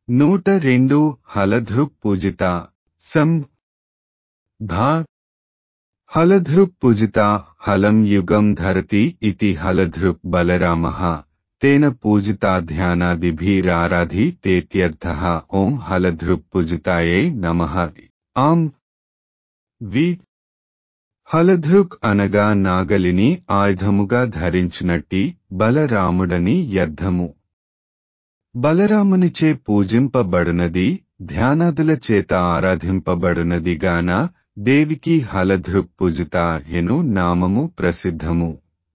నూట రెండు హలధృక్ పూజిత సం ధా హలధృక్ పూజిత హలం యుగం ధరతి ఇతి హలధృక్ బలరామః తేన పూజితా ధ్యానాదిభిరారాధి తేత్యర్థః ఓం హలధృక్ పూజితాయై నమః ఆం వి హలధృక్ అనగా నాగలిని ఆయుధముగా ధరించినట్టి బలరాముడని అర్థము బలరామునిచే పూజింపబడునది ధ్యానాదుల చేత ఆరాధింపబడునదిగాన దేవికి హలధృక్ పూజిత ఎను నామము ప్రసిద్ధము